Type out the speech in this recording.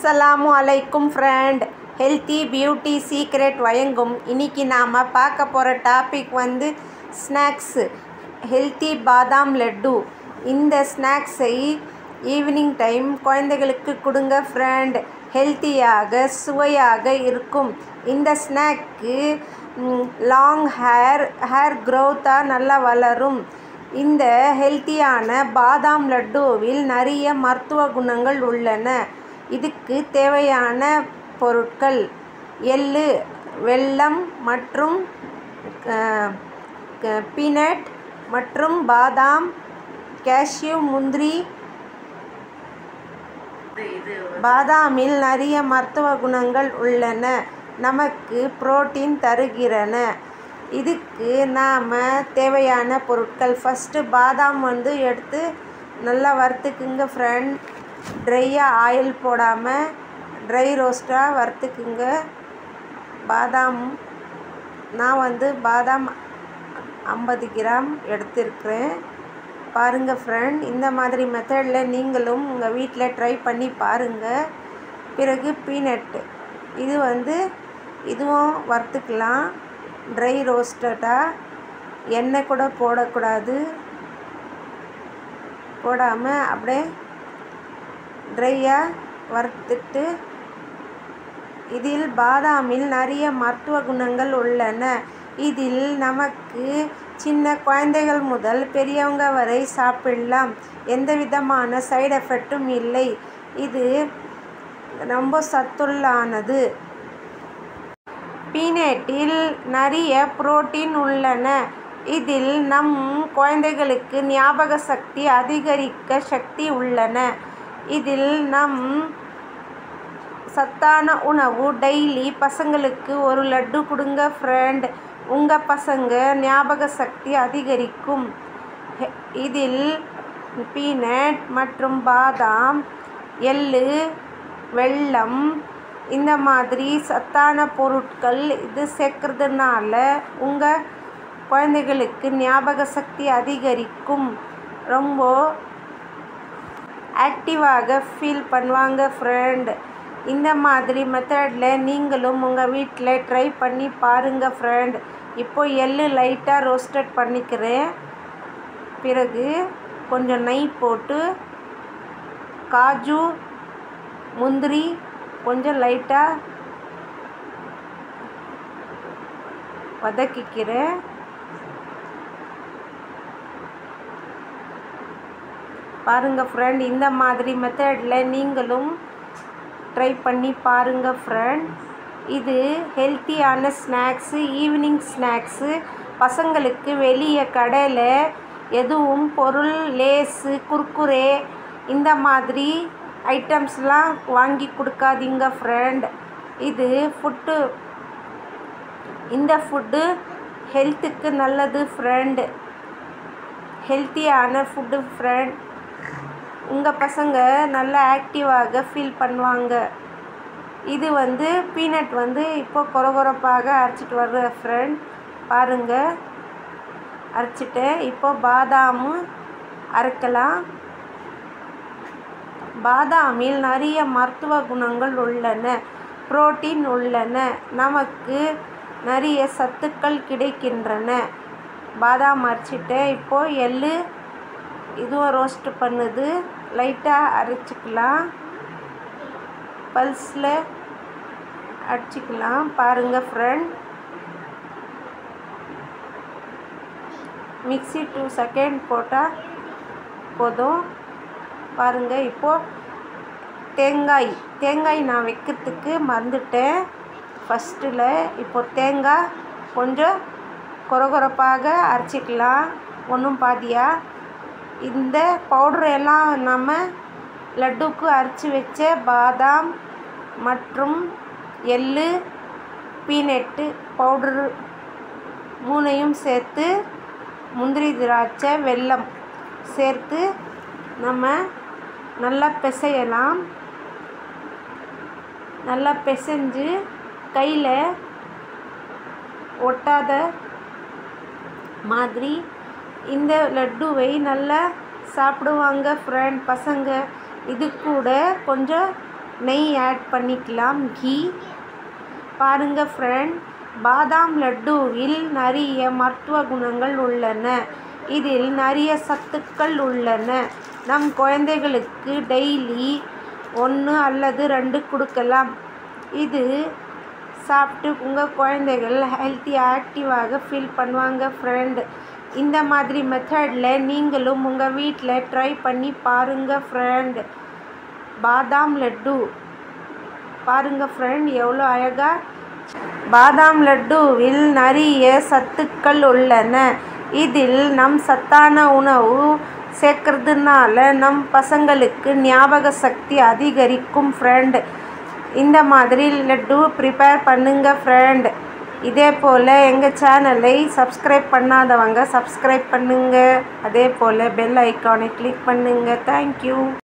அஸ்ஸலாமு அலைக்கும் friend healthy beauty secret வழங்கும் இன்னைக்கு நாம் பார்க்க போகிற டாபிக் வந்து ஸ்நாக்ஸு ஹெல்த்தி பாதாம் லட்டு இந்த ஸ்நாக்ஸை ஈவினிங் டைம் குழந்தைகளுக்கு கொடுங்க ஃப்ரெண்ட் ஹெல்த்தியாக சுவையாக இருக்கும் இந்த ஸ்நாக்கு லாங் ஹேர் ஹேர் க்ரோத்தாக நல்லா வளரும் இந்த ஹெல்த்தியான பாதாம் லட்டுவில் நிறைய மருத்துவ குணங்கள் உள்ளன இதுக்கு தேவையான பொருட்கள் எள்ளு வெல்லம் மற்றும் பீனட் மற்றும் பாதாம் கேஷ்யூ முந்திரி பாதாமில் நிறைய மருத்துவ குணங்கள் உள்ளன நமக்கு புரோட்டீன் தருகிறன இதுக்கு நாம் தேவையான பொருட்கள் ஃபஸ்ட்டு பாதாம் வந்து எடுத்து நல்லா வறுத்துக்குங்க ஃப்ரெண்ட் ட்ரையாக ஆயில் போடாமல் ட்ரை ரோஸ்ட்டாக வறுத்துக்குங்க பாதாம் நான் வந்து பாதாம் ஐம்பது கிராம் எடுத்திருக்கிறேன் பாருங்கள் ஃப்ரெண்ட் இந்த மாதிரி மெத்தடில் நீங்களும் உங்கள் வீட்டில் ட்ரை பண்ணி பாருங்கள் பிறகு பீனட்டு இது வந்து இதுவும் வறுத்துக்கலாம் ட்ரை ரோஸ்டடாக எண்ணெய் கூட போடக்கூடாது போடாமல் அப்படியே ட்ரையாக வறுத்துட்டு இதில் பாதாமில் நிறைய மருத்துவ குணங்கள் உள்ளன இதில் நமக்கு சின்ன குழந்தைகள் முதல் பெரியவங்க வரை சாப்பிடலாம் எந்த விதமான சைடு எஃபெக்டும் இல்லை இது ரொம்ப சத்துள்ளானது பீனட்டில் நிறைய புரோட்டீன் உள்ளன இதில் நம் குழந்தைகளுக்கு ஞாபக சக்தி அதிகரிக்க சக்தி உள்ளன இதில் நம் சத்தான உணவு டெய்லி பசங்களுக்கு ஒரு லட்டு கொடுங்க ஃப்ரெண்ட் உங்கள் பசங்க ஞாபக சக்தி அதிகரிக்கும் இதில் பீனட் மற்றும் பாதாம் எள்ளு வெல்லம் இந்த மாதிரி சத்தான பொருட்கள் இது சேர்க்கறதுனால உங்கள் குழந்தைகளுக்கு ஞாபக சக்தி அதிகரிக்கும் ரொம்ப ஆக்டிவாக ஃபீல் பண்ணுவாங்க ஃப்ரெண்ட் இந்த மாதிரி மெத்தடில் நீங்களும் உங்கள் வீட்டில் ட்ரை பண்ணி பாருங்கள் ஃப்ரெண்ட் இப்போ எள்ளு லைட்டாக ரோஸ்டட் பண்ணிக்கிறேன் பிறகு கொஞ்சம் நெய் போட்டு காஜு முந்திரி கொஞ்சம் லைட்டாக வதக்கிக்கிறேன் பாருங்கள் ஃப்ரெண்ட் இந்த மாதிரி மெத்தடில் நீங்களும் ட்ரை பண்ணி பாருங்கள் ஃப்ரெண்ட் இது ஹெல்த்தியான ஸ்நாக்ஸு ஈவினிங் ஸ்நாக்ஸு பசங்களுக்கு வெளியே கடையில் எதுவும் பொருள் லேஸு குர்குரே இந்த மாதிரி ஐட்டம்ஸ்லாம் வாங்கி கொடுக்காதீங்க ஃப்ரெண்ட் இது ஃபுட்டு இந்த ஃபுட்டு ஹெல்த்துக்கு நல்லது ஃப்ரெண்ட் ஹெல்த்தியான ஃபுட்டு ஃப்ரெண்ட் உங்கள் பசங்க நல்லா ஆக்டிவாக ஃபீல் பண்ணுவாங்க இது வந்து பீனட் வந்து இப்போ கொரகொரப்பாக அரைச்சிட்டு வர்ற ஃப்ரெண்ட் பாருங்கள் அரைச்சிட்டேன் இப்போ பாதாமும் அரைக்கலாம் பாதாமில் நிறைய மருத்துவ குணங்கள் உள்ளன புரோட்டீன் உள்ளன நமக்கு நிறைய சத்துக்கள் கிடைக்கின்றன பாதாம் அரைச்சிட்டேன் இப்போது எள்ளு இதுவும் ரோஸ்ட் பண்ணுது லைட்டாக அரைச்சிக்கலாம் பல்ஸில் அடிச்சிக்கலாம் பாருங்கள் ஃப்ரெண்ட் மிக்சி டூ செகண்ட் போட்டால் போதும் பாருங்கள் இப்போது தேங்காய் தேங்காய் நான் வைக்கிறதுக்கு மறந்துட்டேன் ஃபஸ்ட்டில் இப்போ தேங்காய் கொஞ்சம் கொரகொரப்பாக அரைச்சிக்கலாம் ஒன்றும் பாதியாக இந்த பவுட்ரு எல்லாம் நம்ம லட்டுக்கு அரைச்சி வச்ச பாதாம் மற்றும் எள்ளு பீனட்டு பவுட்ரு மூணையும் சேர்த்து முந்திரி திராட்சை வெல்லம் சேர்த்து நம்ம நல்லா பிசையலாம் நல்லா பிசைஞ்சு கையில் ஒட்டாத மாதிரி இந்த லட்டுவை நல்லா சாப்பிடுவாங்க ஃப்ரெண்ட் பசங்க இது கூட கொஞ்சம் நெய் ஆட் பண்ணிக்கலாம் கீ பாருங்கள் ஃப்ரெண்ட் பாதாம் லட்டுவில் நிறைய மருத்துவ குணங்கள் உள்ளன இதில் நிறைய சத்துக்கள் உள்ளன நம் குழந்தைகளுக்கு டெய்லி ஒன்று அல்லது ரெண்டு கொடுக்கலாம் இது சாப்பிட்டு உங்கள் குழந்தைகள் ஹெல்த்தி ஆக்டிவாக ஃபீல் பண்ணுவாங்க ஃப்ரெண்ட் இந்த மாதிரி மெத்தடில் நீங்களும் உங்கள் வீட்டில் ட்ரை பண்ணி பாருங்கள் ஃப்ரெண்ட் பாதாம் லட்டு பாருங்கள் ஃப்ரெண்ட் எவ்வளோ அழகாக பாதாம் லட்டுவில் நிறைய சத்துக்கள் உள்ளன இதில் நம் சத்தான உணவு சேர்க்கறதுனால நம் பசங்களுக்கு ஞாபக சக்தி அதிகரிக்கும் ஃப்ரெண்ட் இந்த மாதிரி லட்டு ப்ரிப்பேர் பண்ணுங்க ஃப்ரெண்ட் இதே போல் எங்கள் சேனலை சப்ஸ்கிரைப் பண்ணாதவங்க சப்ஸ்கிரைப் பண்ணுங்கள் அதே போல் பெல் ஐக்கானை கிளிக் பண்ணுங்கள் தேங்க்யூ